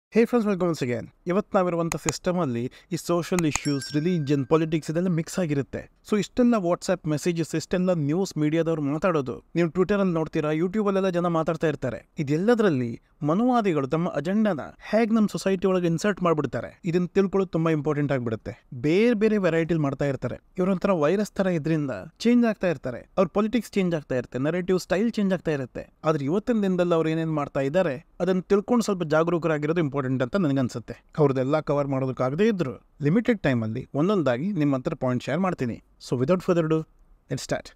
ಹೇ friends welcome once again ಇವತ್ತು ನಾವಿರುವಂಥ ಸಿಸ್ಟಮಲ್ಲಿ ಈ ಸೋಷಿಯಲ್ ಇಶ್ಯೂಸ್ ರಿಲಿಜನ್ ಪೊಲಿಟಿಕ್ಸ್ ಇದೆಲ್ಲ ಮಿಕ್ಸ್ ಆಗಿರುತ್ತೆ ಸೊ ಇಷ್ಟೆಲ್ಲ ವಾಟ್ಸ್ಆ್ಯಪ್ ಮೆಸೇಜಸ್ ಇಷ್ಟೆಲ್ಲ ನ್ಯೂಸ್ ಮೀಡಿಯಾದವ್ರು ಮಾತಾಡೋದು ನೀವು ಟ್ವಿಟರಲ್ಲಿ ನೋಡ್ತೀರಾ ಯೂಟ್ಯೂಬಲ್ಲೆಲ್ಲ ಜನ ಮಾತಾಡ್ತಾ ಇರ್ತಾರೆ ಇದೆಲ್ಲದರಲ್ಲಿ ಮನುವಾದಿಗಳು ತಮ್ಮ ಅಜೆಂಡಾನ ಹೇಗೆ ನಮ್ಮ ಸೊಸೈಟಿ ಒಳಗೆ ಇನ್ಸರ್ಟ್ ಮಾಡ್ಬಿಡ್ತಾರೆ ಇದನ್ನ ತಿಳ್ಕೊಳ್ಳೋದು ತುಂಬಾ ಇಂಪಾರ್ಟೆಂಟ್ ಆಗಿಬಿಡುತ್ತೆ ಬೇರೆ ಬೇರೆ ವೆರೈಟಿಲಿ ಮಾಡ್ತಾ ಇರ್ತಾರೆ ಇವರೊಂಥರ ವೈರಸ್ ತರ ಇದರಿಂದ ಚೇಂಜ್ ಆಗ್ತಾ ಇರ್ತಾರೆ ಅವ್ರ ಪೊಲಿಟಿಕ್ಸ್ ಚೇಂಜ್ ಆಗ್ತಾ ಇರುತ್ತೆ ನರೇಟಿವ್ ಸ್ಟೈಲ್ ಚೇಂಜ್ ಆಗ್ತಾ ಇರುತ್ತೆ ಆದ್ರೆ ಇವತ್ತಿನ ದಿನದಲ್ಲಿ ಅವ್ರು ಏನೇನು ಮಾಡ್ತಾ ಇದ್ದಾರೆ ಅದನ್ನ ತಿಳ್ಕೊಂಡು ಸ್ವಲ್ಪ ಜಾಗರೂಕರಾಗಿರೋದು ಇಂಪಾರ್ಟೆಂಟ್ ಅಂತ ನನಗನ್ಸುತ್ತೆ ಅವ್ರದ್ದೆಲ್ಲ ಕವರ್ ಮಾಡೋದಕ್ಕಾಗದೇ ಇದ್ರು ಲಿಮಿಟೆಡ್ ಟೈಮಲ್ಲಿ ಒಂದೊಂದಾಗಿ ನಿಮ್ಮ ಹತ್ರ ಪಾಯಿಂಟ್ ಶೇರ್ ಮಾಡ್ತೀನಿ so without further do it start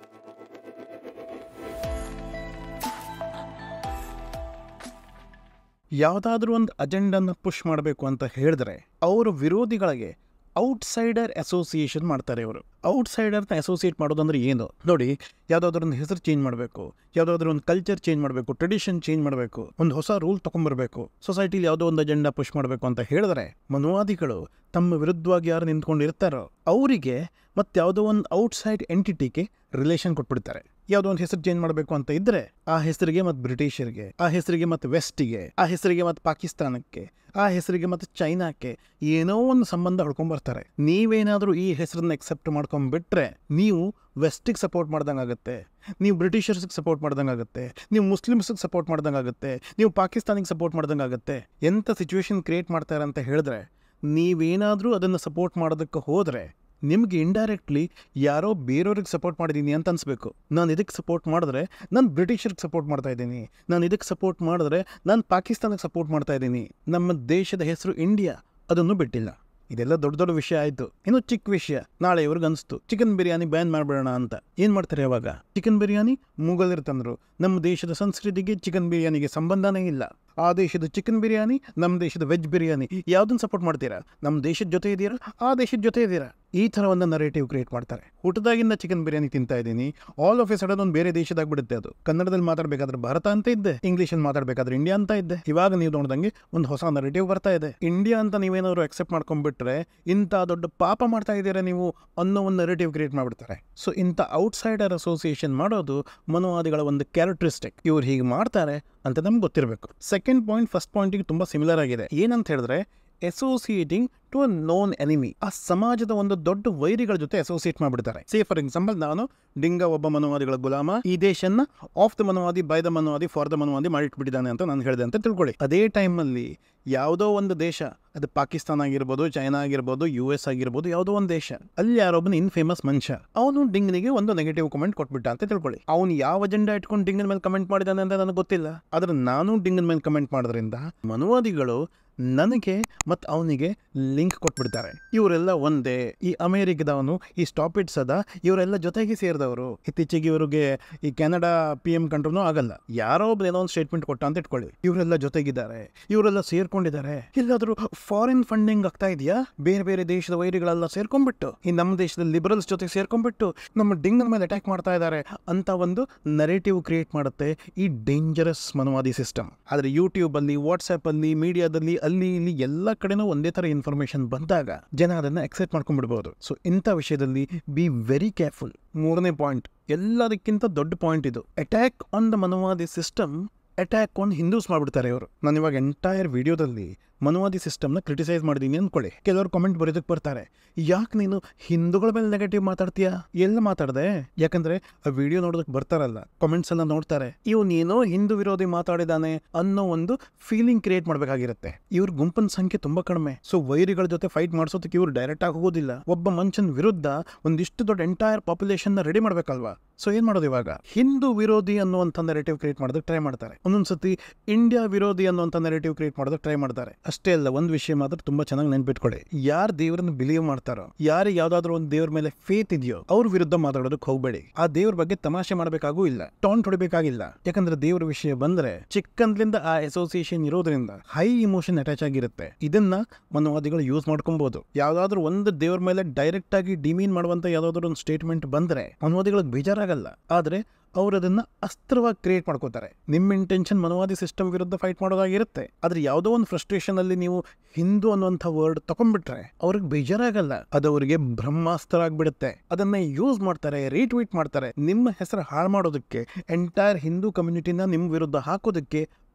ಯಾವುದಾದ್ರೂ ಒಂದು ಅಜೆಂಡನ್ನ ಪುಷ್ ಮಾಡಬೇಕು ಅಂತ ಹೇಳಿದ್ರೆ ಅವರ ವಿರೋಧಿಗಳಿಗೆ ಔಟ್ಸೈಡರ್ ಅಸೋಸಿಯೇಷನ್ ಮಾಡ್ತಾರೆ ಇವರು ಔಟ್ಸೈಡರ್ನ ಅಸೋಸಿಯೇಟ್ ಮಾಡೋದಂದ್ರೆ ಏನು ನೋಡಿ ಯಾವುದಾದ್ರೂ ಒಂದು ಹೆಸರು ಚೇಂಜ್ ಮಾಡಬೇಕು ಯಾವುದಾದ್ರೂ ಒಂದು ಕಲ್ಚರ್ ಚೇಂಜ್ ಮಾಡಬೇಕು ಟ್ರೆಡಿಷನ್ ಚೇಂಜ್ ಮಾಡಬೇಕು ಒಂದು ಹೊಸ ರೂಲ್ ತೊಗೊಂಬರ್ಬೇಕು ಸೊಸೈಟಿಲಿ ಯಾವುದೋ ಒಂದು ಅಜೆಂಡಾ ಪುಷ್ ಮಾಡಬೇಕು ಅಂತ ಹೇಳಿದ್ರೆ ಮನುವಾದಿಗಳು ತಮ್ಮ ವಿರುದ್ಧವಾಗಿ ಯಾರು ನಿಂತ್ಕೊಂಡಿರ್ತಾರೋ ಅವರಿಗೆ ಮತ್ತೆ ಯಾವುದೋ ಒಂದು ಔಟ್ಸೈಡ್ ಎಂಟಿಟಿಗೆ ರಿಲೇಷನ್ ಕೊಟ್ಬಿಡ್ತಾರೆ ಯಾವುದೋ ಒಂದು ಹೆಸರು ಚೇಂಜ್ ಮಾಡಬೇಕು ಅಂತ ಇದ್ರೆ ಆ ಹೆಸರಿಗೆ ಮತ್ತು ಬ್ರಿಟಿಷರಿಗೆ ಆ ಹೆಸರಿಗೆ ಮತ್ತು ವೆಸ್ಟಿಗೆ ಆ ಹೆಸರಿಗೆ ಮತ್ತು ಪಾಕಿಸ್ತಾನಕ್ಕೆ ಆ ಹೆಸರಿಗೆ ಮತ್ತು ಚೈನಾಕ್ಕೆ ಏನೋ ಒಂದು ಸಂಬಂಧ ಹೊಡ್ಕೊಂಡ್ಬರ್ತಾರೆ ನೀವೇನಾದರೂ ಈ ಹೆಸರನ್ನ ಎಕ್ಸೆಪ್ಟ್ ಮಾಡ್ಕೊಂಡ್ಬಿಟ್ರೆ ನೀವು ವೆಸ್ಟಿಗೆ ಸಪೋರ್ಟ್ ಮಾಡ್ದಂಗೆ ಆಗುತ್ತೆ ನೀವು ಬ್ರಿಟಿಷರ್ಸ್ಗೆ ಸಪೋರ್ಟ್ ಮಾಡ್ದಂಗೆ ಆಗುತ್ತೆ ನೀವು ಮುಸ್ಲಿಮ್ಸ್ಗೆ ಸಪೋರ್ಟ್ ಮಾಡ್ದಂಗೆ ಆಗುತ್ತೆ ನೀವು ಪಾಕಿಸ್ತಾನಿಗೆ ಸಪೋರ್ಟ್ ಮಾಡ್ದಂಗೆ ಆಗುತ್ತೆ ಎಂಥ ಸಿಚುವೇಶನ್ ಕ್ರಿಯೇಟ್ ಮಾಡ್ತಾರೆ ಅಂತ ಹೇಳಿದ್ರೆ ನೀವೇನಾದರೂ ಅದನ್ನು ಸಪೋರ್ಟ್ ಮಾಡೋದಕ್ಕೆ ಹೋದರೆ ನಿಮ್ಗೆ ಇಂಡೈರೆಕ್ಟ್ಲಿ ಯಾರೋ ಬೇರೆಯವ್ರಿಗೆ ಸಪೋರ್ಟ್ ಮಾಡಿದ್ದೀನಿ ಅಂತ ಅನ್ಸ್ಬೇಕು ನಾನು ಇದಕ್ಕೆ ಸಪೋರ್ಟ್ ಮಾಡಿದ್ರೆ ನಾನು ಬ್ರಿಟಿಷರ್ಗೆ ಸಪೋರ್ಟ್ ಮಾಡ್ತಾ ಇದ್ದೀನಿ ನಾನು ಇದಕ್ಕೆ ಸಪೋರ್ಟ್ ಮಾಡಿದ್ರೆ ನಾನು ಪಾಕಿಸ್ತಾನಕ್ಕೆ ಸಪೋರ್ಟ್ ಮಾಡ್ತಾ ಇದ್ದೀನಿ ನಮ್ಮ ದೇಶದ ಹೆಸರು ಇಂಡಿಯಾ ಅದನ್ನು ಬಿಟ್ಟಿಲ್ಲ ಇದೆಲ್ಲ ದೊಡ್ಡ ದೊಡ್ಡ ವಿಷಯ ಆಯಿತು ಇನ್ನು ಚಿಕ್ಕ ವಿಷಯ ನಾಳೆ ಇವ್ರಿಗೆ ಅನಿಸ್ತು ಚಿಕನ್ ಬಿರಿಯಾನಿ ಬ್ಯಾನ್ ಮಾಡ್ಬೇಡ ಅಂತ ಏನು ಮಾಡ್ತಾರೆ ಅವಾಗ ಚಿಕನ್ ಬಿರಿಯಾನಿ ಮುಗಲರು ತಂದರು ನಮ್ಮ ದೇಶದ ಸಂಸ್ಕೃತಿಗೆ ಚಿಕನ್ ಬಿರಿಯಾನಿಗೆ ಸಂಬಂಧನೇ ಇಲ್ಲ ಆ ದೇಶದ ಚಿಕನ್ ಬಿರಿಯಾನಿ ನಮ್ಮ ದೇಶದ ವೆಜ್ ಬಿರಿಯಾನಿ ಯಾವುದನ್ನು ಸಪೋರ್ಟ್ ಮಾಡ್ತೀರಾ ನಮ್ಮ ದೇಶದ ಜೊತೆ ಇದ್ದೀರಾ ಆ ದೇಶದ ಜೊತೆ ಇದ್ದೀರಾ ಈ ಥರ ಒಂದು ನರೇಟಿವ್ ಕ್ರಿಯೇಟ್ ಮಾಡ್ತಾರೆ ಊಟದಾಗಿಂದ ಚಿಕನ್ ಬಿರಿಯಾನಿ ತಿಂತಾ ಇದ್ದೀನಿ ಆಲ್ ಆಫ್ ಎ ಸಡನ್ ಒಂದು ಬೇರೆ ದೇಶದಾಗ ಬಿಡುತ್ತೆ ಅದು ಕನ್ನಡದಲ್ಲಿ ಮಾತಾಡಬೇಕಾದ್ರೆ ಭಾರತ ಅಂತ ಇದ್ದೆ ಇಂಗ್ಲೀಷಲ್ಲಿ ಮಾತಾಡಬೇಕಾದ್ರೆ ಇಂಡಿಯಾ ಅಂತ ಇದ್ದೆ ಇವಾಗ ನೀವು ನೋಡ್ದಂಗೆ ಒಂದು ಹೊಸ ನರೇಟಿವ್ ಬರ್ತಾ ಇದೆ ಇಂಡಿಯಾ ಅಂತ ನೀವೇನಾದ್ರು ಅಕ್ಸೆಪ್ಟ್ ಮಾಡ್ಕೊಂಡ್ಬಿಟ್ರೆ ಇಂಥ ದೊಡ್ಡ ಪಾಪ ಮಾಡ್ತಾ ಇದ್ದೀರಾ ನೀವು ಅನ್ನೋ ಒಂದು ನರೇಟಿವ್ ಕ್ರಿಯೇಟ್ ಮಾಡಿಬಿಡ್ತಾರೆ ಸೊ ಇಂಥ ಔಟ್ಸೈಡರ್ ಅಸೋಸಿಯೇಷನ್ ಮಾಡೋದು ಮನುವಾದಿಗಳ ಒಂದು ಕ್ಯಾರೆಕ್ಟರಿಸ್ಟಿಕ್ ಇವ್ರು ಹೀಗೆ ಮಾಡ್ತಾರೆ ಅಂತ ನಮ್ಗೆ ಗೊತ್ತಿರಬೇಕು ಸೆಕೆಂಡ್ ಪಾಯಿಂಟ್ ಫಸ್ಟ್ ಪಾಯಿಂಟಿಗೆ ತುಂಬ ಸಿಮಿಲರ್ ಆಗಿದೆ ಏನಂತ ಹೇಳಿದ್ರೆ associating to a known enemy ಆ ಸಮಾಜದ ಒಂದು ದೊಡ್ಡ ವೈರಿಗಳ ಜೊತೆ ಅಸೋಸಿಯೇಟ್ ಮಾಡಿಬಿಡ್ತಾರೆ ಸೇ ಫಾರ್ ಎಕ್ಸಾಂಪಲ್ ನಾನು ಡಿಂಗ ಒಬ್ಬ ಮನುವಾದಿಗಳ ಗುಲಾಮ ಈ ದೇಶನ್ನ ಆಫ್ ದ ಮನುವಾದಿ ಬೈ ದ ಮನುವಾದಿ ಫಾರ್ ದ ಮನುವಾದಿ ಮಾಡಿಟ್ಬಿಟ್ಟಿದ್ದಾನೆ ಅಂತ ನಾನು ಹೇಳಿದೆ ಅಂತ ತಿಳ್ಕೊಳ್ಳಿ ಅದೇ ಟೈಮಲ್ಲಿ ಯಾವುದೋ ಒಂದು ದೇಶ ಅದು ಪಾಕಿಸ್ತಾನ ಆಗಿರ್ಬೋದು ಚೈನಾ ಆಗಿರ್ಬೋದು ಯು ಎಸ್ ಆಗಿರ್ಬೋದು ಯಾವುದೋ ಒಂದು ದೇಶ ಅಲ್ಲಿ ಯಾರೊಬ್ಬನ ಇನ್ಫೇಮಸ್ ಮನುಷ್ಯ ಅವನು ಡಿಂಗ್ನಿಗೆ ಒಂದು ನೆಗೆಟಿವ್ ಕಮೆಂಟ್ ಕೊಟ್ಬಿಟ್ಟ ಅಂತ ತಿಳ್ಕೊಳ್ಳಿ ಅವನು ಯಾವ ಅಜೆಂಡಾ ಇಟ್ಕೊಂಡು ಡಿಂಗನ ಮೇಲೆ ಕಮೆಂಟ್ ಮಾಡಿದಾನೆ ಅಂತ ನನಗೆ ಗೊತ್ತಿಲ್ಲ ಆದ್ರೆ ನಾನು ಡಿಂಗನ ಮೇಲೆ ಕಮೆಂಟ್ ಮಾಡೋದ್ರಿಂದ ಮನುವಾದಿಗಳು ನನಗೆ ಮತ್ತು ಅವನಿಗೆ ಲಿಂಕ್ ಕೊಟ್ಬಿಡ್ತಾರೆ ಇವರೆಲ್ಲ ಒಂದೇ ಈ ಅಮೇರಿಕದವನು ಈ ಸ್ಟಾಪಿಟ್ಸ್ ಅದ ಇವರೆಲ್ಲ ಜೊತೆಗೆ ಸೇರಿದವರು ಇತ್ತೀಚೆಗೆ ಇವರಿಗೆ ಈ ಕೆನಡಾ ಪಿ ಎಂ ಕಂಡ್ರೂ ಆಗಲ್ಲ ಯಾರೋ ಒಬ್ಬ ಏನೋ ಒಂದು ಸ್ಟೇಟ್ಮೆಂಟ್ ಕೊಟ್ಟ ಅಂತ ಇಟ್ಕೊಳ್ಳಿ ಇವರೆಲ್ಲ ಜೊತೆಗಿದ್ದಾರೆ ಇವರೆಲ್ಲ ಸೇರ್ಕೊಂಡಿದ್ದಾರೆ ಇಲ್ಲಾದ್ರೂ ಫಾರಿನ್ ಫಂಡಿಂಗ್ ಆಗ್ತಾ ಇದೆಯಾ ಬೇರೆ ಬೇರೆ ದೇಶದ ವೈರಿಗಳೆಲ್ಲ ಸೇರ್ಕೊಂಡ್ಬಿಟ್ಟು ಈ ನಮ್ಮ ದೇಶದ ಲಿಬರಲ್ಸ್ ಜೊತೆ ಸೇರ್ಕೊಂಡ್ಬಿಟ್ಟು ನಮ್ಮ ಡಿಂಗನ ಮೇಲೆ ಅಟ್ಯಾಕ್ ಮಾಡ್ತಾ ಇದ್ದಾರೆ ಅಂತ ಒಂದು ನರೇಟಿವ್ ಕ್ರಿಯೇಟ್ ಮಾಡುತ್ತೆ ಈ ಡೇಂಜರಸ್ ಮನುವಾದಿ ಸಿಸ್ಟಮ್ ಆದರೆ ಯೂಟ್ಯೂಬಲ್ಲಿ ವಾಟ್ಸಪ್ಪಲ್ಲಿ ಮೀಡಿಯಾದಲ್ಲಿ ಅಲ್ಲಿ ಇಲ್ಲಿ ಎಲ್ಲ ಕಡೆನೂ ಒಂದೇ ಥರ ಇನ್ಫಾರ್ಮೇಶನ್ ಬಂದಾಗ ಜನ ಅದನ್ನು ಎಕ್ಸೆಪ್ಟ್ ಮಾಡ್ಕೊಂಡ್ಬಿಡ್ಬೋದು ಸೊ ಇಂಥ ವಿಷಯದಲ್ಲಿ ಬಿ ವೆರಿ ಕೇರ್ಫುಲ್ ಮೂರನೇ ಪಾಯಿಂಟ್ ಎಲ್ಲದಕ್ಕಿಂತ ದೊಡ್ಡ ಪಾಯಿಂಟ್ ಇದು ಅಟ್ಯಾಕ್ ಆನ್ ದ ಮನುವಾದಿ ಸಿಸ್ಟಮ್ ಅಟ್ಯಾಕ್ ಆನ್ ಹಿಂದೂಸ್ ಮಾಡ್ಬಿಡ್ತಾರೆ ಇವರು ನಾನು ಇವಾಗ ಎಂಟೈರ್ ವಿಡಿಯೋದಲ್ಲಿ ಮನುವಾದಿ ಸಿಸ್ಟಮ್ನ ಕ್ರಿಟಿಸೈಸ್ ಮಾಡಿದ್ದೀನಿ ಅಂದ್ಕೊಳ್ಳಿ ಕೆಲವರು ಕಮೆಂಟ್ ಬರೋದಕ್ಕೆ ಬರ್ತಾರೆ ಯಾಕೆ ನೀನು ಹಿಂದೂಗಳ ಮೇಲೆ ನೆಗೆಟಿವ್ ಮಾತಾಡ್ತೀಯಾ ಎಲ್ಲ ಮಾತಾಡ್ದೆ ಯಾಕಂದ್ರೆ ಆ ವಿಡಿಯೋ ನೋಡೋದಕ್ಕೆ ಬರ್ತಾರಲ್ಲ ಕಮೆಂಟ್ಸ್ ಎಲ್ಲ ನೋಡ್ತಾರೆ ಇವನೇನೋ ಹಿಂದೂ ವಿರೋಧಿ ಮಾತಾಡಿದಾನೆ ಅನ್ನೋ ಒಂದು ಫೀಲಿಂಗ್ ಕ್ರಿಯೇಟ್ ಮಾಡಬೇಕಾಗಿರುತ್ತೆ ಇವ್ರ ಗುಂಪಿನ ಸಂಖ್ಯೆ ತುಂಬಾ ಕಡಿಮೆ ಸೊ ವೈರಿಗಳ ಜೊತೆ ಫೈಟ್ ಮಾಡಿಸೋದಕ್ಕೆ ಇವ್ರು ಡೈರೆಕ್ಟ್ ಆಗಿ ಹೋಗೋದಿಲ್ಲ ಒಬ್ಬ ಮನುಷ್ಯನ ವಿರುದ್ಧ ಒಂದಿಷ್ಟು ದೊಡ್ಡ ಎಂಟೈರ್ ಪಾಪ್ಯುಲೇಷನ್ ರೆಡಿ ಮಾಡ್ಬೇಕಲ್ವಾ ಸೊ ಏನ್ ಮಾಡೋದು ಇವಾಗ ಹಿಂದೂ ವಿರೋಧಿ ಅನ್ನುವಂಥ ನೆರೆಟಿವ್ ಕ್ರಿಯೇಟ್ ಮಾಡೋದಕ್ಕೆ ಟ್ರೈ ಮಾಡ್ತಾರೆ ಒಂದೊಂದ್ಸತಿ ಇಂಡಿಯಾ ವಿರೋಧಿ ಅನ್ನುವಂಥ ನೆರೆಟಿವ್ ಕ್ರಿಯೇಟ್ ಮಾಡೋದಕ್ಕೆ ಟ್ರೈ ಮಾಡ್ತಾರೆ ಅಷ್ಟೇ ಅಲ್ಲ ಒಂದು ವಿಷಯ ಮಾತ್ರ ತುಂಬಾ ಚೆನ್ನಾಗಿ ನೆನ್ಪಿಟ್ಕೊಳ್ಳಿ ಯಾರು ದೇವರನ್ನ ಬಿಲೀವ್ ಮಾಡ್ತಾರೋ ಯಾರಿಗೆ ಯಾವ್ದಾದ್ರು ಒಂದು ದೇವ್ರ ಮೇಲೆ ಫೇತ್ ಇದೆಯೋ ಅವ್ರ ವಿರುದ್ಧ ಮಾತಾಡೋದಕ್ಕೆ ಹೋಗಬೇಡಿ ಆ ದೇವ್ರ ಬಗ್ಗೆ ತಮಾಷೆ ಮಾಡಬೇಕಾಗೂ ಇಲ್ಲ ಟಾಂಟ್ ಹೊಡಿಬೇಕಾಗಿಲ್ಲ ಯಾಕಂದ್ರೆ ದೇವ್ರ ವಿಷಯ ಬಂದ್ರೆ ಚಿಕ್ಕಂದ್ರಿಂದ ಆ ಅಸೋಸಿಯೇಷನ್ ಇರೋದ್ರಿಂದ ಹೈ ಇಮೋಷನ್ ಅಟ್ಯಾಚ್ ಆಗಿರುತ್ತೆ ಇದನ್ನ ಮನುವಾದಿಗಳು ಯೂಸ್ ಮಾಡ್ಕೊಬಹುದು ಯಾವ್ದಾದ್ರು ಒಂದು ದೇವ್ರ ಮೇಲೆ ಡೈರೆಕ್ಟ್ ಆಗಿ ಡಿಮೀನ್ ಮಾಡುವಂತ ಯಾವ್ದಾದ್ರು ಒಂದು ಸ್ಟೇಟ್ಮೆಂಟ್ ಬಂದ್ರೆ ಮನುವಾದಿಗಳಿಗೆ ಬೇಜಾರಾಗಲ್ಲ ಆದ್ರೆ ಅವ್ರು ಅದನ್ನ ಅಸ್ತ್ರವಾಗಿ ಕ್ರಿಯೇಟ್ ಮಾಡ್ಕೋತಾರೆ ನಿಮ್ಮ ಇಂಟೆನ್ಷನ್ ಮನುವಾದಿ ಸಿಸ್ಟಮ್ ವಿರುದ್ಧ ಫೈಟ್ ಮಾಡೋದಾಗಿರುತ್ತೆ ಆದ್ರೆ ಯಾವುದೋ ಒಂದು ಫ್ರಸ್ಟ್ರೇಷನ್ ಅಲ್ಲಿ ನೀವು ಹಿಂದೂ ಅನ್ನುವಂಥ ವರ್ಡ್ ತಗೊಂಡ್ಬಿಟ್ರೆ ಅವ್ರಿಗೆ ಬೇಜಾರಾಗಲ್ಲ ಅದು ಅವರಿಗೆ ಬ್ರಹ್ಮಾಸ್ತ್ರ ಆಗ್ಬಿಡುತ್ತೆ ಅದನ್ನ ಯೂಸ್ ಮಾಡ್ತಾರೆ ರೀಟ್ವೀಟ್ ಮಾಡ್ತಾರೆ ನಿಮ್ಮ ಹೆಸರು ಹಾಳು ಮಾಡೋದಕ್ಕೆ ಎಂಟೈರ್ ಹಿಂದೂ ಕಮ್ಯುನಿಟಿನ ನಿಮ್ಮ ವಿರುದ್ಧ ಹಾಕೋದಕ್ಕೆ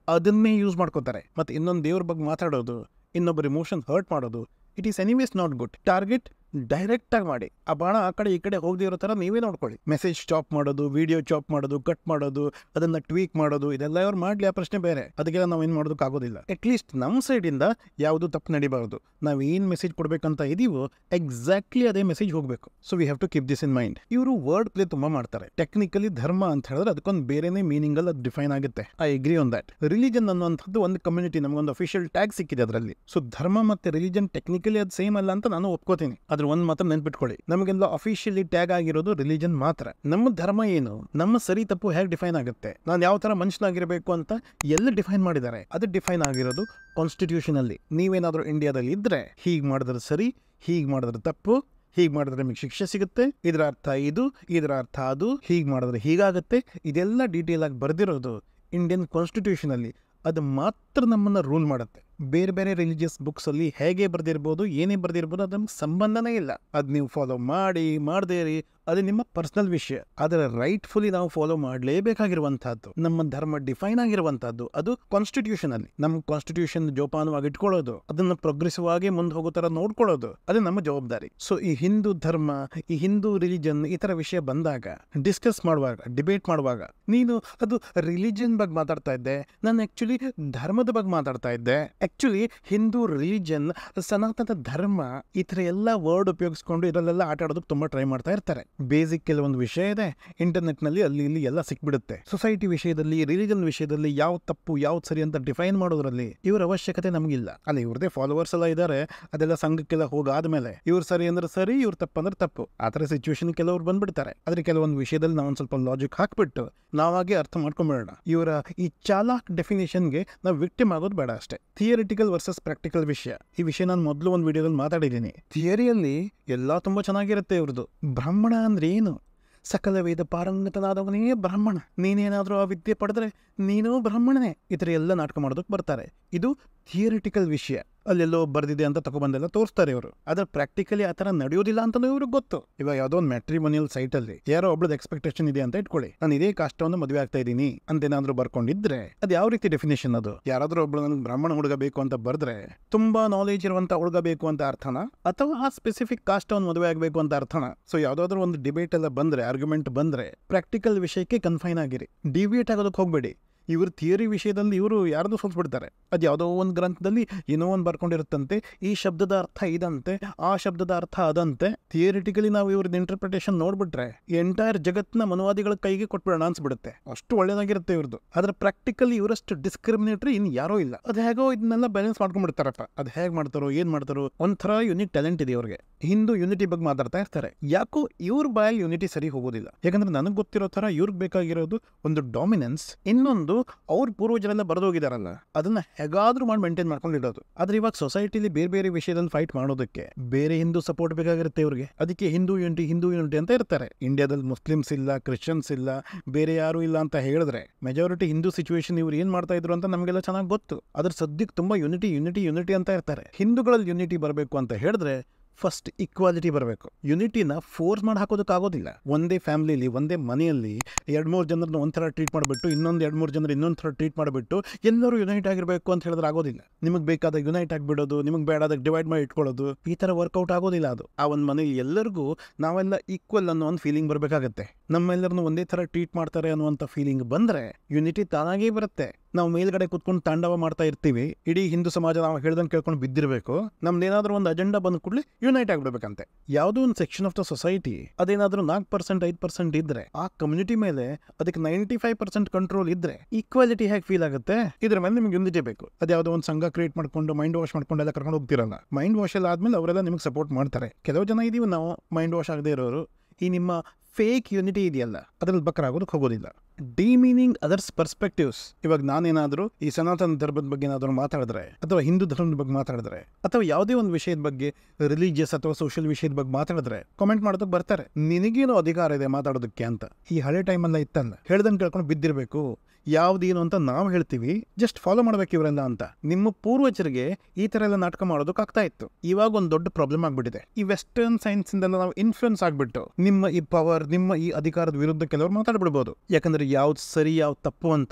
ಅದನ್ನೇ ಯೂಸ್ ಮಾಡ್ಕೋತಾರೆ ಮತ್ತೆ ಇನ್ನೊಂದು ದೇವ್ರ ಬಗ್ಗೆ ಮಾತಾಡೋದು ಇನ್ನೊಬ್ಬರು ಇಮೋಷನ್ ಹರ್ಟ್ ಮಾಡೋದು it is anyways not good target direct ಆಗಿ ಮಾಡಿ ಆ ಬಾಣ ಆ ಕಡೆ ಈ ಕಡೆ ಹೋಗದೆ ಇರೋ ಥರ ನೀವೇ ನೋಡ್ಕೊಳ್ಳಿ ಮೆಸೇಜ್ ಚಾಪ್ ಮಾಡೋದು ವಿಡಿಯೋ ಚಾಪ್ ಮಾಡೋದು ಕಟ್ ಮಾಡೋದು ಅದನ್ನ ಟ್ವೀಕ್ ಮಾಡೋದು ಇದೆಲ್ಲ ಅವ್ರು ಮಾಡ್ಲಿ ಆ ಪ್ರಶ್ನೆ ಬೇರೆ ಅದಕ್ಕೆಲ್ಲ ನಾವು ಏನು ಮಾಡೋದಕ್ಕಾಗೋದಿಲ್ಲ ಅಟ್ಲೀಸ್ಟ್ ನಮ್ಮ ಸೈಡಿಂದ ಯಾವುದು ತಪ್ಪು ನಡಿಬಾರ್ದು ನಾವು ಏನು ಮೆಸೇಜ್ ಕೊಡ್ಬೇಕಂತ ಇದೀವೋ ಎಕ್ಸಾಕ್ಟ್ಲಿ ಅದೇ ಮೆಸೇಜ್ ಹೋಗಬೇಕು so we have to keep this in mind ಇವರು ವರ್ಡ್ ಪ್ಲೇ ತುಂಬಾ ಮಾಡ್ತಾರೆ ಟೆಕ್ನಿಕಲಿ ಧರ್ಮ ಅಂತ ಹೇಳಿದ್ರೆ ಅದಕ್ಕೊಂದು ಬೇರೆನೇ ಮೀನಿಂಗ್ ಅಲ್ಲಿ ಅದು ಡಿಫೈನ್ ಆಗುತ್ತೆ I agree on that religion ಅನ್ನುವಂಥದ್ದು ಒಂದು ಕಮ್ಯುನಿಟಿ ನಮಗೊಂದು ಅಫಿಷಿಯಲ್ ಟ್ಯಾಗ್ ಸಿಕ್ಕಿದೆ ಅದರಲ್ಲಿ ಸೊ ಧರ್ಮ ಮತ್ತೆ ರಿಲಿಜನ್ ಟೆಕ್ನಿಕಲಿ ಅದು ಸೇಮ್ ಅಲ್ಲ ಅಂತ ನಾನು ಒಪ್ಕೋತೀನಿ ಅದ್ರ ಒಂದು ಮಾತ್ರ ನೆನ್ಪಿಟ್ಕೊಳ್ಳಿ ನಮಗೆಲ್ಲ ಅಫಿಷಿಯಲಿ ಟ್ಯಾಗ್ ಆಗಿರೋದು ರಿಲಿಜನ್ ಮಾತ್ರ ನಮ್ಮ ಧರ್ಮ ಏನು ನಮ್ಮ ಸರಿ ತಪ್ಪು ಹೇಗೆ ಡಿಫೈನ್ ಆಗುತ್ತೆ ನಾನು ಯಾವ ತರ ಮನುಷ್ಯನಾಗಿರಬೇಕು ಅಂತ ಎಲ್ಲಿ ಡಿಫೈನ್ ಮಾಡಿದ್ದಾರೆ ಅದು ಡಿಫೈನ್ ಆಗಿರೋದು ಕಾನ್ಸ್ಟಿಟ್ಯೂಷನ್ ಅಲ್ಲಿ ನೀವೇನಾದ್ರೂ ಇಂಡಿಯಾದಲ್ಲಿ ಇದ್ರೆ ಹೀಗೆ ಮಾಡಿದ್ರೆ ಸರಿ ಹೀಗೆ ಮಾಡಿದ್ರೆ ತಪ್ಪು ಹೀಗೆ ಮಾಡಿದ್ರೆ ನಿಮಗೆ ಶಿಕ್ಷೆ ಸಿಗುತ್ತೆ ಇದರ ಅರ್ಥ ಇದು ಇದರ ಅರ್ಥ ಅದು ಹೀಗೆ ಮಾಡಿದ್ರೆ ಹೀಗಾಗುತ್ತೆ ಇದೆಲ್ಲ ಡೀಟೇಲ್ ಆಗಿ ಬರೆದಿರೋದು ಇಂಡಿಯನ್ ಕಾನ್ಸ್ಟಿಟ್ಯೂಷನ್ ಅಲ್ಲಿ ಅದು ಮಾತ್ರ ನಮ್ಮನ್ನ ರೂಲ್ ಮಾಡುತ್ತೆ ಬೇರೆ ಬೇರೆ ರಿಲಿಜಿಯಸ್ ಬುಕ್ಸ್ ಅಲ್ಲಿ ಹೇಗೆ ಬರ್ದಿರ್ಬೋದು ಏನೇ ಬರ್ದಿರ್ಬೋದು ಅದು ನಮ್ಗೆ ಸಂಬಂಧನೇ ಇಲ್ಲ ಅದು ನೀವು ಫಾಲೋ ಮಾಡಿ ಮಾಡದೇ ಇರಿ ಅದು ನಿಮ್ಮ ಪರ್ಸನಲ್ ವಿಷಯ ಆದರೆ ರೈಟ್ಫುಲಿ ನಾವು ಫಾಲೋ ಮಾಡಲೇಬೇಕಾಗಿರುವಂತಹದ್ದು ನಮ್ಮ ಧರ್ಮ ಡಿಫೈನ್ ಆಗಿರುವಂತಹದ್ದು ಅದು ಕಾನ್ಸ್ಟಿಟ್ಯೂಷನ್ ಅಲ್ಲಿ ನಮ್ಮ ಕಾನ್ಸ್ಟಿಟ್ಯೂಷನ್ ಜೋಪಾನವಾಗಿ ಇಟ್ಕೊಳ್ಳೋದು ಅದನ್ನ ಪ್ರೋಗ್ರೆಸಿವ್ ಆಗಿ ಮುಂದೆ ಹೋಗೋ ತರ ನೋಡ್ಕೊಳ್ಳೋದು ಅದು ನಮ್ಮ ಜವಾಬ್ದಾರಿ ಸೊ ಈ ಹಿಂದೂ ಧರ್ಮ ಈ ಹಿಂದೂ ರಿಲಿಜನ್ ಈ ತರ ವಿಷಯ ಬಂದಾಗ ಡಿಸ್ಕಸ್ ಮಾಡುವಾಗ ಡಿಬೇಟ್ ಮಾಡುವಾಗ ನೀನು ಅದು ರಿಲಿಜನ್ ಬಗ್ಗೆ ಮಾತಾಡ್ತಾ ಇದ್ದೆ ನಾನು ಆಕ್ಚುಲಿ ಧರ್ಮದ ಬಗ್ಗೆ ಮಾತಾಡ್ತಾ ಇದ್ದೆ ಆಕ್ಚುಲಿ ಹಿಂದೂ ರಿಲಿಜನ್ ಸನಾತನ ಧರ್ಮ ಈ ತರ ಎಲ್ಲ ವರ್ಡ್ ಉಪಯೋಗಿಸ್ಕೊಂಡು ಇದರಲ್ಲೆಲ್ಲ ಆಟ ಆಡೋದಕ್ಕೆ ತುಂಬಾ ಟ್ರೈ ಮಾಡ್ತಾ ಇರ್ತಾರೆ ಬೇಸಿಕ್ ಕೆಲವೊಂದು ವಿಷಯ ಇದೆ ಇಂಟರ್ನೆಟ್ ನಲ್ಲಿ ಅಲ್ಲಿ ಇಲ್ಲಿ ಎಲ್ಲ ಸಿಕ್ಬಿಡುತ್ತೆ ಸೊಸೈಟಿ ವಿಷಯದಲ್ಲಿ ರಿಲಿಜನ್ ವಿಷಯದಲ್ಲಿ ಯಾವ ತಪ್ಪು ಯಾವ್ದು ಸರಿ ಅಂತ ಡಿಫೈನ್ ಮಾಡೋದ್ರಲ್ಲಿ ಇವ್ರ ಅವಶ್ಯಕತೆ ನಮಗಿಲ್ಲ ಅಲ್ಲ ಇವ್ರದೇ ಫಾಲೋವರ್ಸ್ ಎಲ್ಲ ಇದ್ದಾರೆ ಅದೆಲ್ಲ ಸಂಘಕ್ಕೆಲ್ಲ ಹೋಗಾದ್ಮೇಲೆ ಇವ್ರು ಸರಿ ಅಂದ್ರೆ ಸರಿ ಇವ್ರು ತಪ್ಪು ಅಂದ್ರೆ ತಪ್ಪು ಆ ಥರ ಸಿಚುವೇಶನ್ ಕೆಲವ್ರು ಬಂದ್ಬಿಡ್ತಾರೆ ಆದ್ರೆ ಕೆಲವೊಂದು ವಿಷಯದಲ್ಲಿ ನಾವು ಒಂದು ಸ್ವಲ್ಪ ಲಾಜಿಕ್ ಹಾಕ್ಬಿಟ್ಟು ನಾವಾಗೆ ಅರ್ಥ ಮಾಡ್ಕೊಂಬಿಡೋಣ ಇವರ ಈ ಚಾಲಾಕ್ ಡೆಫಿನೇಷನ್ಗೆ ನಾವು ವಿಕ್ಟಿಮ್ ಆಗೋದು ಬೇಡ ಅಷ್ಟೇ ಥಿಯರಿಟಿಕಲ್ ವರ್ಸಸ್ ಪ್ರಾಕ್ಟಿಕಲ್ ವಿಷಯ ಈ ವಿಷಯ ನಾನು ಮೊದಲು ಒಂದು ವಿಡಿಯೋದಲ್ಲಿ ಮಾತಾಡಿದ್ದೀನಿ ಥಿಯರಿಯಲ್ಲಿ ಎಲ್ಲ ತುಂಬಾ ಚೆನ್ನಾಗಿರುತ್ತೆ ಇವ್ರದ್ದು ಬ್ರಾಹ್ಮಣ ಅಂದ್ರೆ ಏನು ಸಕಲ ವೇದ ಪಾರಂಗತನಾದವನೇ ಬ್ರಾಹ್ಮಣ ನೀನೇನಾದರೂ ಆ ವಿದ್ಯೆ ಪಡೆದ್ರೆ ನೀನು ಬ್ರಾಹ್ಮಣನೇ ಈ ಥರ ಎಲ್ಲ ನಾಟಕ ಮಾಡೋದಕ್ಕೆ ಬರ್ತಾರೆ ಇದು ಥಿಯರಿಟಿಕಲ್ ವಿಷಯ ಅಲ್ಲೆಲ್ಲೋ ಬರ್ದಿದೆ ಅಂತ ತಗೊಬಂದೆಲ್ಲ ತೋರಿಸ್ತಾರೆ ಇವರು ಆದ್ರೆ ಪ್ರಾಕ್ಟಿಕಲಿ ಆ ಥರ ನಡೆಯೋದಿಲ್ಲ ಅಂತಲೂ ಇವ್ರಿಗೆ ಗೊತ್ತು ಇವಾಗ ಯಾವುದೋ ಒಂದು ಮ್ಯಾಟ್ರಿಮೋನಿಯಲ್ ಸೈಟಲ್ಲಿ ಯಾರೋ ಒಬ್ಳದ ಎಕ್ಸ್ಪೆಕ್ಟೇಷನ್ ಇದೆ ಅಂತ ಇಟ್ಕೊಳ್ಳಿ ನಾನು ಇದೇ ಕಾಷ್ಟವನ್ನು ಮದುವೆ ಆಗ್ತಾ ಇದ್ದೀನಿ ಅಂತೇನಾದ್ರೂ ಬರ್ಕೊಂಡಿದ್ರೆ ಅದು ಯಾವ ರೀತಿ ಡೆಫಿನೇಷನ್ ಅದು ಯಾರಾದ್ರೂ ಒಬ್ಳು ನನಗೆ ಬ್ರಾಹ್ಮಣ ಹುಡುಗ ಬೇಕು ಅಂತ ಬರ್ದ್ರೆ ತುಂಬಾ ನಾಲೆಜ್ ಇರುವಂತ ಹುಡುಗ ಬೇಕು ಅಂತ ಅರ್ಥನ ಅಥವಾ ಆ ಸ್ಪೆಸಿಫಿಕ್ ಕಾಸ್ಟ್ ಅವ್ನು ಮದುವೆ ಆಗಬೇಕು ಅಂತ ಅರ್ಥನ ಸೊ ಯಾವ್ದಾದ್ರು ಒಂದು ಡಿಬೇಟ್ ಎಲ್ಲ ಬಂದ್ರೆ ಆರ್ಗ್ಯುಮೆಂಟ್ ಬಂದ್ರೆ ಪ್ರಾಕ್ಟಿಕಲ್ ವಿಷಯಕ್ಕೆ ಕನ್ಫೈನ್ ಆಗಿರಿ ಡಿವಿಯೇಟ್ ಆಗೋದಕ್ಕೆ ಹೋಗ್ಬೇಡಿ ಇವರು ಥಿಯರಿ ವಿಷಯದಲ್ಲಿ ಇವರು ಯಾರ್ದು ಸೋಲ್ಸ್ಬಿಡ್ತಾರೆ ಅದು ಯಾವುದೋ ಒಂದು ಗ್ರಂಥದಲ್ಲಿ ಏನೋ ಒಂದು ಬರ್ಕೊಂಡಿರುತ್ತಂತೆ ಈ ಶಬ್ದದ ಅರ್ಥ ಇದಂತೆ ಆ ಶಬ್ದದ ಅರ್ಥ ಅದಂತೆ ಥಿಯರಿಟಿಕಲಿ ನಾವು ಇವ್ರದ್ದು ಇಂಟರ್ಪ್ರಿಟೇಷನ್ ನೋಡ್ಬಿಟ್ರೆ ಎಂಟೈರ್ ಜಗತ್ನ ಮನುವಾದಿಗಳ ಕೈಗೆ ಕೊಟ್ಬಿಡೋಣ ಅನ್ಸ್ಬಿಡುತ್ತೆ ಅಷ್ಟು ಒಳ್ಳೇದಾಗಿರುತ್ತೆ ಇವ್ರದ್ದು ಆದ್ರೆ ಪ್ರಾಕ್ಟಿಕಲಿ ಇವರಷ್ಟು ಡಿಸ್ಕ್ರಿಮಿನೇಟರಿ ಇನ್ ಯಾರೋ ಇಲ್ಲ ಅದು ಹೇಗೋ ಇದನ್ನೆಲ್ಲ ಬ್ಯಾಲೆನ್ಸ್ ಮಾಡ್ಕೊಂಡ್ಬಿಡ್ತಾರಪ್ಪ ಅದು ಹೇಗೆ ಮಾಡ್ತಾರೋ ಏನ್ ಮಾಡ್ತಾರೋ ಒಂಥರ ಯುನಿಕ್ ಟ್ಯಾಲೆಂಟ್ ಇದೆ ಇವ್ರಿಗೆ ಹಿಂದೂ ಯೂನಿಟಿ ಬಗ್ಗೆ ಮಾತಾಡ್ತಾ ಇರ್ತಾರೆ ಯಾಕೋ ಇವ್ರ ಬಾಯಲ್ಲಿ ಯೂನಿಟಿ ಸರಿ ಹೋಗೋದಿಲ್ಲ ಯಾಕಂದ್ರೆ ನನಗೆ ಗೊತ್ತಿರೋ ತರ ಇವ್ರಿಗೆ ಬೇಕಾಗಿರೋದು ಒಂದು ಡಾಮಿನೆನ್ಸ್ ಇನ್ನೊಂದು ಅವ್ರ ಪೂರ್ವಜರೆಲ್ಲ ಬರೆದೋಗಿದಾರಲ್ಲ ಅದನ್ನ ಹೇಗಾದ್ರೂ ಮಾಡಿ ಮೇಂಟೈನ್ ಮಾಡ್ಕೊಂಡಿರೋದು ಆದ್ರೆ ಇವಾಗ ಸೊಸೈಟಿಲಿ ಬೇರೆ ಬೇರೆ ವಿಷಯದಲ್ಲಿ ಫೈಟ್ ಮಾಡೋದಕ್ಕೆ ಬೇರೆ ಹಿಂದೂ ಸಪೋರ್ಟ್ ಬೇಕಾಗಿರುತ್ತೆ ಇವ್ರಿಗೆ ಅದಕ್ಕೆ ಹಿಂದೂ ಯೂನಿಟಿ ಹಿಂದೂ ಯೂನಿಟಿ ಅಂತ ಇರ್ತಾರೆ ಇಂಡಿಯಾದಲ್ಲಿ ಮುಸ್ಲಿಮ್ಸ್ ಇಲ್ಲ ಕ್ರಿಶ್ಚಿಯನ್ಸ್ ಇಲ್ಲ ಬೇರೆ ಯಾರು ಇಲ್ಲ ಅಂತ ಹೇಳಿದ್ರೆ ಮೆಜಾರಿಟಿ ಹಿಂದೂ ಸಿಚುವೇಶನ್ ಇವ್ರು ಏನ್ ಮಾಡ್ತಾ ಇದ್ರು ಅಂತ ನಮಗೆಲ್ಲ ಚೆನ್ನಾಗಿ ಗೊತ್ತು ಅದ್ರ ಸದ್ಯಕ್ಕೆ ತುಂಬಾ ಯೂನಿಟಿ ಯೂನಿಟಿ ಯೂನಿಟಿ ಅಂತ ಇರ್ತಾರೆ ಹಿಂದೂಗಳಲ್ಲಿ ಯೂನಿಟಿ ಬರಬೇಕು ಅಂತ ಹೇಳಿದ್ರೆ ಫಸ್ಟ್ ಈಕ್ವಾಲಿಟಿ ಬರಬೇಕು ಯುನಿಟಿನ ಫೋರ್ಸ್ ಮಾಡಿ ಹಾಕೋದಕ್ಕಾಗೋದಿಲ್ಲ ಒಂದೇ ಫ್ಯಾಮಿಲಿಲಿ ಒಂದೇ ಮನೆಯಲ್ಲಿ ಎರಡು ಮೂರು ಜನರನ್ನ ಒಂಥರ ಟ್ರೀಟ್ ಮಾಡಿಬಿಟ್ಟು ಇನ್ನೊಂದು ಎರಡು ಮೂರು ಜನರು ಇನ್ನೊಂದು ಥರ ಟ್ರೀಟ್ ಮಾಡಿಬಿಟ್ಟು ಎಲ್ಲರೂ ಯುನೈಟ್ ಆಗಿರಬೇಕು ಅಂತ ಹೇಳಿದ್ರೆ ಆಗೋದಿಲ್ಲ ನಿಮಗೆ ಬೇಕಾದಾಗ ಯುನೈಟ್ ಆಗಿಬಿಡೋದು ನಿಮಗೆ ಬೇಡಾದಾಗ ಡಿವೈಡ್ ಮಾಡಿ ಇಟ್ಕೊಳ್ಳೋದು ಈ ಥರ ವರ್ಕೌಟ್ ಆಗೋದಿಲ್ಲ ಅದು ಆ ಒಂದು ಮನೆಯಲ್ಲಿ ಎಲ್ಲರಿಗೂ ನಾವೆಲ್ಲ ಈಕ್ವಲ್ ಅನ್ನೋ ಒಂದು ಫೀಲಿಂಗ್ ಬರಬೇಕಾಗತ್ತೆ ನಮ್ಮೆಲ್ಲರನ್ನು ಒಂದೇ ಥರ ಟ್ರೀಟ್ ಮಾಡ್ತಾರೆ ಅನ್ನುವಂಥ ಫೀಲಿಂಗ್ ಬಂದರೆ ಯುನಿಟಿ ತಾನಾಗೇ ಬರುತ್ತೆ ನಾವು ಮೇಲ್ಗಡೆ ಕುತ್ಕೊಂಡು ತಾಂಡವ ಮಾಡ್ತಾ ಇರ್ತೀವಿ ಇಡೀ ಹಿಂದೂ ಸಮಾಜ ನಾವು ಹೇಳ್ದಂಗೆ ಕೇಳ್ಕೊಂಡು ಬಿದ್ದಿರಬೇಕು ನಮ್ದೇನಾದ್ರೂ ಒಂದು ಅಜೆಂಡಾ ಬಂದ ಕೂಡಲೇ ಯುನೈಟ್ ಆಗ್ಬಿಡ್ಬೇಕಂತೆ ಯಾವುದೋ ಒಂದು ಸೆಕ್ಷನ್ ಆಫ್ ದ ಸೊಸೈಟಿ ಅದೇನಾದ್ರೂ ನಾಲ್ಕು ಪರ್ಸೆಂಟ್ ಐದು ಪರ್ಸೆಂಟ್ ಇದ್ರೆ ಆ ಕಮ್ಯುನಿಟಿ ಮೇಲೆ ಅದಕ್ಕೆ ನೈಂಟಿ ಫೈವ್ ಪರ್ಸೆಂಟ್ ಕಂಟ್ರೋಲ್ ಇದ್ರೆ ಈಕ್ವಾಲಿಟಿ ಹೇಗೆ ಫೀಲ್ ಆಗುತ್ತೆ ಇದ್ರ ಮೇಲೆ ನಿಮ್ಗೆ ಯುನಿಟಿ ಬೇಕು ಅದು ಯಾವುದೋ ಒಂದು ಸಂಘ ಕ್ರಿಯೇಟ್ ಮಾಡ್ಕೊಂಡು ಮೈಂಡ್ ವಾಶ್ ಮಾಡ್ಕೊಂಡು ಎಲ್ಲ ಕರ್ಕೊಂಡು ಹೋಗ್ತಿರಲ್ಲ ಮೈಂಡ್ ವಾಶ್ ಎಲ್ಲ ಆದ್ಮೇಲೆ ಅವರೆಲ್ಲ ನಿಮ್ಗೆ ಸಪೋರ್ಟ್ ಮಾಡ್ತಾರೆ ಕೆಲವು ಜನ ಇದೀವಿ ನಾವು ಮೈಂಡ್ ವಾಶ್ ಆಗದೆ ಇರೋರು ಈ ನಿಮ್ಮ ಫೇಕ್ ಯುನಿಟಿ ಇದೆಯಲ್ಲ ಅದ್ರಲ್ಲಿ ಬಕ್ಕರಾಗೋದಕ್ಕೆ ಹೋಗೋದಿಲ್ಲ ಡಿಮೀನಿಂಗ್ ಅದರ್ಸ್ ಪರ್ಸ್ಪೆಕ್ಟಿವ್ಸ್ ಇವಾಗ ನಾನೇನಾದರೂ ಈ ಸನಾತನ ಧರ್ಮದ ಬಗ್ಗೆ ಏನಾದರೂ ಮಾತಾಡಿದ್ರೆ ಅಥವಾ ಹಿಂದೂ ಧರ್ಮದ ಬಗ್ಗೆ ಮಾತಾಡಿದ್ರೆ ಅಥವಾ ಯಾವುದೇ ಒಂದು ವಿಷಯದ ಬಗ್ಗೆ ರಿಲಿಜಿಯಸ್ ಅಥವಾ ಸೋಷಿಯಲ್ ವಿಷಯದ ಬಗ್ಗೆ ಮಾತಾಡಿದ್ರೆ ಕಾಮೆಂಟ್ ಮಾಡೋದಕ್ಕೆ ಬರ್ತಾರೆ ನಿನಗೇನು ಅಧಿಕಾರ ಇದೆ ಮಾತಾಡೋದಕ್ಕೆ ಅಂತ ಈ ಹಳೆ ಟೈಮಲ್ಲ ಇತ್ತಲ್ಲ ಹೇಳ್ದಂಗೆ ಕೇಳ್ಕೊಂಡು ಬಿದ್ದಿರಬೇಕು ಯಾವ್ದೇನು ಅಂತ ನಾವು ಹೇಳ್ತೀವಿ ಜಸ್ಟ್ ಫಾಲೋ ಮಾಡ್ಬೇಕು ಇವರೆಲ್ಲ ಅಂತ ನಿಮ್ಮ ಪೂರ್ವಜರಿಗೆ ಈ ತರ ಎಲ್ಲ ನಾಟಕ ಮಾಡೋದಕ್ಕೆ ಆಗ್ತಾ ಇತ್ತು ಇವಾಗ ಒಂದು ದೊಡ್ಡ ಪ್ರಾಬ್ಲಮ್ ಆಗ್ಬಿಟ್ಟಿದೆ ಈ ವೆಸ್ಟರ್ನ್ ಸೈನ್ಸ್ ಇಂದ ನಾವು ಇನ್ಫ್ಲುಯೆನ್ಸ್ ಆಗ್ಬಿಟ್ಟು ನಿಮ್ಮ ಈ ಪವರ್ ನಿಮ್ಮ ಈ ಅಧಿಕಾರದ ವಿರುದ್ಧ ಕೆಲವರು ಮಾತಾಡ್ಬಿಡ್ಬೋದು ಯಾಕಂದ್ರೆ ಯಾವ್ದು ಸರಿ ಯಾವ್ದು ತಪ್ಪು ಅಂತ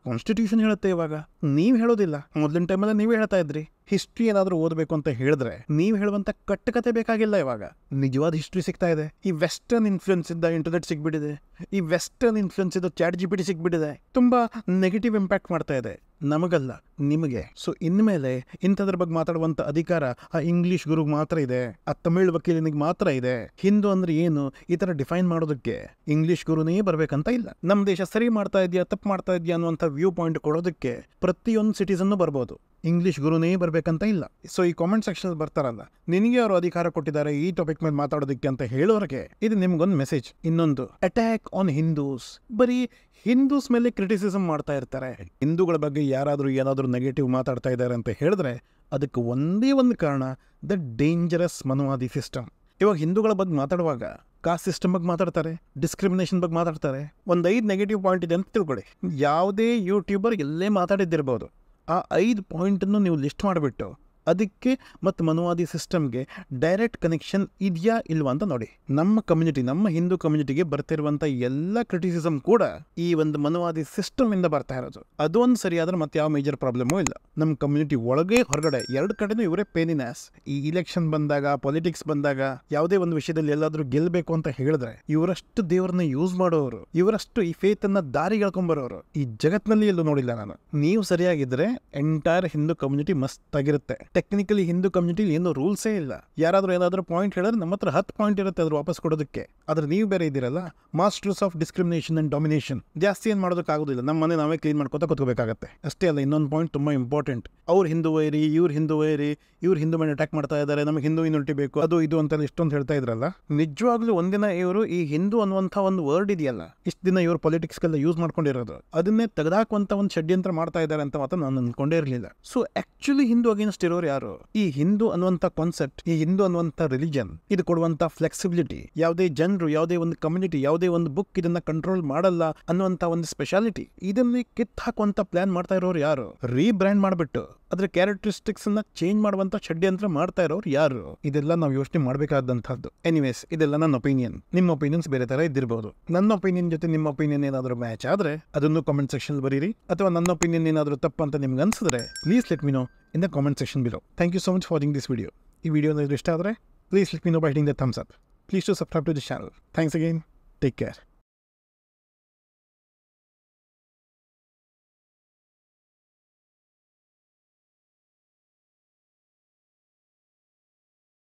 ಕಾನ್ಸ್ಟಿಟ್ಯೂಷನ್ ಹೇಳುತ್ತೆ ಇವಾಗ ನೀವು ಹೇಳೋದಿಲ್ಲ ಮೊದಲಿನ ಟೈಮಲ್ಲಿ ನೀವೇ ಹೇಳ್ತಾ ಇದ್ರಿ ಹಿಸ್ಟ್ರಿ ಏನಾದರೂ ಓದಬೇಕು ಅಂತ ಹೇಳಿದ್ರೆ ನೀವು ಹೇಳುವಂತ ಕಟ್ಟಕತೆ ಬೇಕಾಗಿಲ್ಲ ಇವಾಗ ನಿಜವಾದ ಹಿಸ್ಟ್ರಿ ಸಿಗ್ತಾ ಇದೆ ಈ ವೆಸ್ಟರ್ನ್ ಇನ್ಫ್ಲುಯೆನ್ಸ್ ಇದ್ದ ಇಂಟರ್ನೆಟ್ ಸಿಗ್ಬಿಟ್ಟಿದೆ ಈ ವೆಸ್ಟರ್ನ್ ಇನ್ಫ್ಲುಯೆನ್ಸ್ ಇದ್ದ ಚಾಟ್ ಜಿ ಪಿ ಟಿ ಸಿಗ್ಬಿಟ್ಟಿದೆ ತುಂಬಾ ನೆಗೆಟಿವ್ ಇಂಪ್ಯಾಕ್ಟ್ ಮಾಡ್ತಾ ಇದೆ ನಮಗಲ್ಲ ನಿಮಗೆ ಸೊ ಇನ್ಮೇಲೆ ಇಂಥದ್ರ ಬಗ್ಗೆ ಮಾತಾಡುವಂತ ಅಧಿಕಾರ ಆ ಇಂಗ್ಲಿಷ್ ಗುರುಗೆ ಮಾತ್ರ ಇದೆ ಆ ತಮಿಳ್ ವಕೀಲನಿಗೆ ಮಾತ್ರ ಇದೆ ಹಿಂದೂ ಅಂದ್ರೆ ಏನು ಈ ತರ ಡಿಫೈನ್ ಮಾಡೋದಕ್ಕೆ ಇಂಗ್ಲಿಷ್ ಗುರುನೇ ಬರ್ಬೇಕಂತ ಇಲ್ಲ ನಮ್ಮ ದೇಶ ಸರಿ ಮಾಡ್ತಾ ಇದೆಯಾ ತಪ್ಪು ಮಾಡ್ತಾ ಇದೆಯಾ ಅನ್ನುವಂಥ ವ್ಯೂ ಪಾಯಿಂಟ್ ಕೊಡೋದಕ್ಕೆ ಪ್ರತಿಯೊಂದು ಸಿಟಿಸನ್ನು ಬರ್ಬೋದು ಇಂಗ್ಲಿಷ್ ಗುರುನೇ ಬರ್ಬೇಕಂತ ಇಲ್ಲ ಸೊ ಈ ಕಾಮೆಂಟ್ ಸೆಕ್ಷನ್ ಬರ್ತಾರಲ್ಲ ನಿನಗೆ ಅವರು ಅಧಿಕಾರ ಕೊಟ್ಟಿದ್ದಾರೆ ಈ ಟಾಪಿಕ್ ಮೇಲೆ ಮಾತಾಡೋದಕ್ಕೆ ಅಂತ ಹೇಳೋರಿಗೆ ಇದು ನಿಮ್ಗೊಂದು ಮೆಸೇಜ್ ಇನ್ನೊಂದು ಅಟ್ಯಾಕ್ ಆನ್ ಹಿಂದೂಸ್ ಬರೀ ಹಿಂದೂಸ್ ಮೇಲೆ ಕ್ರಿಟಿಸಿಸಮ್ ಮಾಡ್ತಾ ಇರ್ತಾರೆ ಹಿಂದೂಗಳ ಬಗ್ಗೆ ಯಾರಾದರೂ ಏನಾದರೂ ನೆಗೆಟಿವ್ ಮಾತಾಡ್ತಾ ಇದ್ದಾರೆ ಅಂತ ಹೇಳಿದ್ರೆ ಅದಕ್ಕೆ ಒಂದೇ ಒಂದು ಕಾರಣ ದ ಡೇಂಜರಸ್ ಮನುವಾದಿ ಸಿಸ್ಟಮ್ ಇವಾಗ ಹಿಂದೂಗಳ ಬಗ್ಗೆ ಮಾತಾಡುವಾಗ ಕಾಸ್ಟ್ ಸಿಸ್ಟಮ್ ಬಗ್ಗೆ ಮಾತಾಡ್ತಾರೆ ಡಿಸ್ಕ್ರಿಮಿನೇಷನ್ ಬಗ್ಗೆ ಮಾತಾಡ್ತಾರೆ ಒಂದು ಐದು ನೆಗೆಟಿವ್ ಪಾಯಿಂಟ್ ಇದೆ ಅಂತ ತಿಳ್ಕೊಳ್ಳಿ ಯಾವುದೇ ಯೂಟ್ಯೂಬರ್ ಎಲ್ಲೇ ಮಾತಾಡಿದ್ದಿರ್ಬೋದು ಆ ಐದು ಪಾಯಿಂಟನ್ನು ನೀವು ಲಿಸ್ಟ್ ಮಾಡಿಬಿಟ್ಟು ಅದಕ್ಕೆ ಮತ್ತು ಮನುವಾದಿ ಸಿಸ್ಟಮ್ಗೆ ಡೈರೆಕ್ಟ್ ಕನೆಕ್ಷನ್ ಇದೆಯಾ ಇಲ್ವಾ ಅಂತ ನೋಡಿ ನಮ್ಮ ಕಮ್ಯುನಿಟಿ ನಮ್ಮ ಹಿಂದೂ ಕಮ್ಯುನಿಟಿಗೆ ಬರ್ತಿರುವಂಥ ಎಲ್ಲ ಕ್ರಿಟಿಸಿಸಮ್ ಕೂಡ ಈ ಒಂದು ಮನುವಾದಿ ಸಿಸ್ಟಮ್ ಇಂದ ಬರ್ತಾ ಇರೋದು ಅದು ಒಂದು ಸರಿಯಾದ್ರೆ ಮತ್ತೆ ಯಾವ ಮೇಜರ್ ಪ್ರಾಬ್ಲಮೂ ಇಲ್ಲ ನಮ್ಮ ಕಮ್ಯುನಿಟಿ ಒಳಗೆ ಹೊರಗಡೆ ಎರಡು ಕಡೆನೂ ಇವರೇ ಪೇನಿನಾಸ್ ಈ ಇಲೆಕ್ಷನ್ ಬಂದಾಗ ಪೊಲಿಟಿಕ್ಸ್ ಬಂದಾಗ ಯಾವುದೇ ಒಂದು ವಿಷಯದಲ್ಲಿ ಎಲ್ಲಾದರೂ ಗೆಲ್ಲಬೇಕು ಅಂತ ಹೇಳಿದ್ರೆ ಇವರಷ್ಟು ದೇವರನ್ನ ಯೂಸ್ ಮಾಡೋರು ಇವರಷ್ಟು ಈ ಫೇತ್ ಅನ್ನ ದಾರಿ ಬರೋರು ಈ ಜಗತ್ನಲ್ಲಿ ಎಲ್ಲೂ ನೋಡಿಲ್ಲ ನಾನು ನೀವು ಸರಿಯಾಗಿದ್ರೆ ಎಂಟೈರ್ ಹಿಂದೂ ಕಮ್ಯುನಿಟಿ ಮಸ್ತ್ ಆಗಿರುತ್ತೆ ಟೆಕ್ನಿಕಲಿ ಹಿಂದೂ ಕಮ್ಯುನಿಟಿ ಏನು ರೂಲ್ಸೇ ಇಲ್ಲ ಯಾರಾದ್ರೂ ಏನಾದರೂ ಪಾಯಿಂಟ್ ಹೇಳಿದ್ರೆ ನಮ್ಮ ಹತ್ರ ಹತ್ತು ಪಾಯಿಂಟ್ ಇರುತ್ತೆ ಅದ್ರ ವಾಪಸ್ ಕೊಡೋದಕ್ಕೆ ಆದ್ರೆ ನೀವು ಬೇರೆ ಇದ್ದೀರಲ್ಲ masters of discrimination and domination ಜಾಸ್ತಿ ಏನು ಮಾಡೋದಕ್ಕಾಗೋದಿಲ್ಲ ನಮ್ಮ ಮನೆ ನಾವೇ ಕ್ಲೀನ್ ಮಾಡ್ಕೋತಾ ಕೂತ್ಕೋಬೇಕಾಗತ್ತೆ ಅಷ್ಟೇ ಅಲ್ಲ ಇನ್ನೊಂದು ಪಾಯಿಂಟ್ ತುಂಬಾ ಇಂಪಾರ್ಟೆಂಟ್ ಅವ್ರು ಹಿಂದೂ ವೈರಿ ಇವ್ರು ಹಿಂದೂ ವೈರಿ ಇವ್ರು ಹಿಂದೂ ಮೇಲೆ ಅಟ್ಯಾಕ್ ಮಾಡ್ತಾ ಇದ್ದಾರೆ ನಮಗೆ ಹಿಂದೂ ಯೂನಿಟಿ ಬೇಕು ಅದು ಇದು ಅಂತ ಇಷ್ಟೊಂದು ಹೇಳ್ತಾ ಇದ್ರಲ್ಲ ನಿಜವಾಗ್ಲೂ ಒಂದಿನ ಇವರು ಈ ಹಿಂದೂ ಅನ್ನುವಂಥ ಒಂದು ವರ್ಡ್ ಇದೆಯಲ್ಲ ಇಷ್ಟು ದಿನ ಇವರು ಪೊಲಿಟಿಕ್ಸ್ಗೆಲ್ಲ ಯೂಸ್ ಮಾಡ್ಕೊಂಡಿರೋದು ಅದನ್ನೇ ತೆಗೆದಾಕುವಂತ ಒಂದು ಷಡ್ಯಂತ್ರ ಮಾಡ್ತಾ ಇದ್ದಾರೆ ಅಂತ ಮಾತ್ರ ನಾನು ಅನ್ಕೊಂಡೇ ಇರಲಿಲ್ಲ ಸೊ ಆಕ್ಚುಲಿ ಹಿಂದೂ ಅಗೇನ್ಸ್ಟ್ ಇರೋರು ಯಾರು ಈ ಹಿಂದೂ ಅನ್ನುವಂಥ ಕಾನ್ಸೆಪ್ಟ್ ಈ ಹಿಂದೂ ಅನ್ನುವಂಥ ರಿಲಿಜನ್ ಇದು ಕೊಡುವಂತ ಫ್ಲೆಕ್ಸಿಬಿಲಿಟಿ ಯಾವುದೇ ಜನರು ಯಾವುದೇ ಒಂದು ಕಮ್ಯುನಿಟಿ ಯಾವುದೇ ಒಂದು ಬುಕ್ ಇದನ್ನ ಕಂಟ್ರೋಲ್ ಮಾಡಲ್ಲ ಅನ್ನುವಂಥ ಒಂದು ಸ್ಪೆಷಾಲಿಟಿ ಇದನ್ನೇ ಕಿತ್ ಹಾಕುವಂತ ಪ್ಲಾನ್ ಮಾಡ್ತಾ ಇರೋರು ಯಾರು ರೀಬ್ರ್ಯಾಂಡ್ ಮಾಡಿಬಿಟ್ಟು ಅದ್ರ ಕ್ಯಾರೆಕ್ಟರಿಸ್ಟಿಕ್ಸ್ ಅನ್ನ ಚೇಂಜ್ ಮಾಡುವಂತ ಷಡ್ಯಂತ್ರ ಮಾಡ್ತಾ ಇರೋರು ಯಾರು ಇದೆಲ್ಲ ನಾವು ಯೋಚನೆ ಮಾಡಬೇಕಾದಂತಹದ್ದು ಎನಿವೇಸ್ ಇದೆಲ್ಲ ನನ್ನ ಒಪಿನಿಯನ್ ನಿಮ್ಮ ಒಪಿನಿಯನ್ಸ್ ಬೇರೆ ತರ ಇದ್ದಿರಬಹುದು ನನ್ನ ಒಪಿನಿಯನ್ ಜೊತೆ ನಿಮ್ಮ ಒಪಿನಿಯನ್ ಏನಾದರೂ ಮ್ಯಾಚ್ ಆದ್ರೆ ಅದನ್ನು ಕಾಮೆಂಟ್ ಸೆಕ್ಷನ್ ಬರೀರಿ ಅಥವಾ ನನ್ನ ಒಪಿನಿಯನ್ ಏನಾದರೂ ತಪ್ಪು ಅಂತ ನಿಮ್ಗೆ ಅನ್ಸಿದ್ರೆ please let me know in the comment section below thank you so much ಫಾರಿಂಗ್ ದಿಸ್ ವಿಡಿಯೋ ಈ ವಿಡಿಯೋ ಏನಾದರೂ ಇಷ್ಟ ಆದರೆ please let me know by hitting the thumbs up please to subscribe to the channel thanks again take care